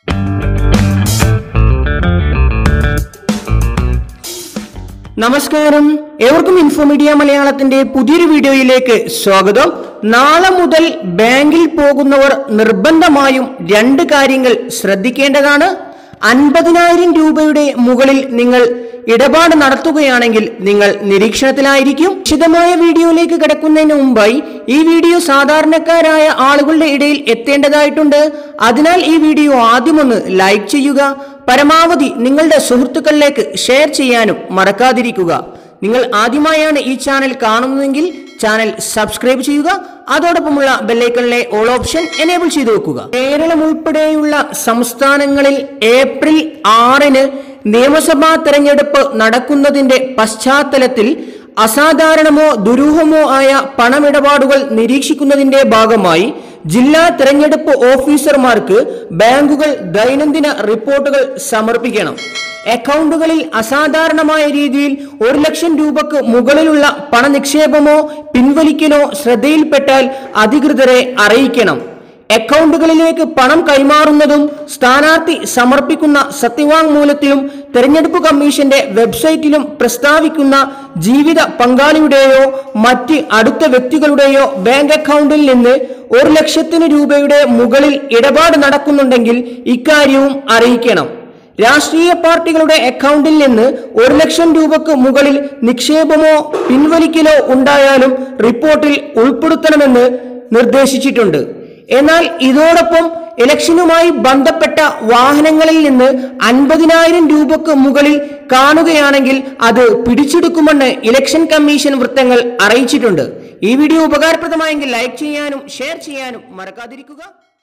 നമസ്കാരം ഏവർക്കും ഇൻഫോമീഡിയ മലയാളത്തിന്റെ പുതിയൊരു വീഡിയോയിലേക്ക് സ്വാഗതം നാളെ മുതൽ ബാങ്കിൽ പോകുന്നവർ നിർബന്ധമായും രണ്ട് കാര്യങ്ങൾ ശ്രദ്ധിക്കേണ്ടതാണ് അൻപതിനായിരം രൂപയുടെ മുകളിൽ നിങ്ങൾ ഇടപാട് നടത്തുകയാണെങ്കിൽ നിങ്ങൾ നിരീക്ഷണത്തിലായിരിക്കും വിശദമായ വീഡിയോയിലേക്ക് കിടക്കുന്നതിന് മുമ്പായി ഈ വീഡിയോ സാധാരണക്കാരായ ആളുകളുടെ ഇടയിൽ എത്തേണ്ടതായിട്ടുണ്ട് അതിനാൽ ഈ വീഡിയോ ആദ്യമൊന്ന് ലൈക്ക് ചെയ്യുക പരമാവധി നിങ്ങളുടെ സുഹൃത്തുക്കളിലേക്ക് ഷെയർ ചെയ്യാനും മറക്കാതിരിക്കുക നിങ്ങൾ ആദ്യമായാണ് ഈ ചാനൽ കാണുന്നതെങ്കിൽ ചാനൽ സബ്സ്ക്രൈബ് ചെയ്യുക അതോടൊപ്പമുള്ള ബെല്ലൈക്കണിലെ ഓൾ ഓപ്ഷൻ എനേബിൾ ചെയ്തു വെക്കുക കേരളം ഉൾപ്പെടെയുള്ള സംസ്ഥാനങ്ങളിൽ ഏപ്രിൽ ആറിന് നിയമസഭാ തെരഞ്ഞെടുപ്പ് നടക്കുന്നതിന്റെ പശ്ചാത്തലത്തിൽ അസാധാരണമോ ദുരൂഹമോ ആയ പണമിടപാടുകൾ നിരീക്ഷിക്കുന്നതിന്റെ ഭാഗമായി ജില്ലാ തെരഞ്ഞെടുപ്പ് ഓഫീസർമാർക്ക് ബാങ്കുകൾ ദൈനംദിന റിപ്പോർട്ടുകൾ സമർപ്പിക്കണം അക്കൗണ്ടുകളിൽ അസാധാരണമായ രീതിയിൽ ഒരു ലക്ഷം രൂപക്ക് മുകളിലുള്ള പണനിക്ഷേപമോ പിൻവലിക്കലോ ശ്രദ്ധയിൽപ്പെട്ടാൽ അധികൃതരെ അറിയിക്കണം അക്കൗണ്ടുകളിലേക്ക് പണം കൈമാറുന്നതും സ്ഥാനാർത്ഥി സമർപ്പിക്കുന്ന സത്യവാങ്മൂലത്തിലും തെരഞ്ഞെടുപ്പ് കമ്മീഷന്റെ വെബ്സൈറ്റിലും പ്രസ്താവിക്കുന്ന ജീവിത പങ്കാളിയുടെയോ മറ്റ് അടുത്ത വ്യക്തികളുടെയോ ബാങ്ക് അക്കൗണ്ടിൽ നിന്ന് ഒരു ലക്ഷത്തിന് രൂപയുടെ മുകളിൽ ഇടപാട് നടക്കുന്നുണ്ടെങ്കിൽ ഇക്കാര്യവും അറിയിക്കണം രാഷ്ട്രീയ പാർട്ടികളുടെ അക്കൗണ്ടിൽ നിന്ന് ഒരു ലക്ഷം രൂപക്ക് മുകളിൽ നിക്ഷേപമോ പിൻവലിക്കലോ ഉണ്ടായാലും റിപ്പോർട്ടിൽ ഉൾപ്പെടുത്തണമെന്ന് നിർദ്ദേശിച്ചിട്ടുണ്ട് എന്നാൽ ഇതോടൊപ്പം ഇലക്ഷനുമായി ബന്ധപ്പെട്ട വാഹനങ്ങളിൽ നിന്ന് അൻപതിനായിരം രൂപക്ക് മുകളിൽ കാണുകയാണെങ്കിൽ അത് പിടിച്ചെടുക്കുമെന്ന് ഇലക്ഷൻ കമ്മീഷൻ വൃത്തങ്ങൾ അറിയിച്ചിട്ടുണ്ട് ഈ വീഡിയോ ഉപകാരപ്രദമായെങ്കിൽ ലൈക്ക് ചെയ്യാനും ഷെയർ ചെയ്യാനും മറക്കാതിരിക്കുക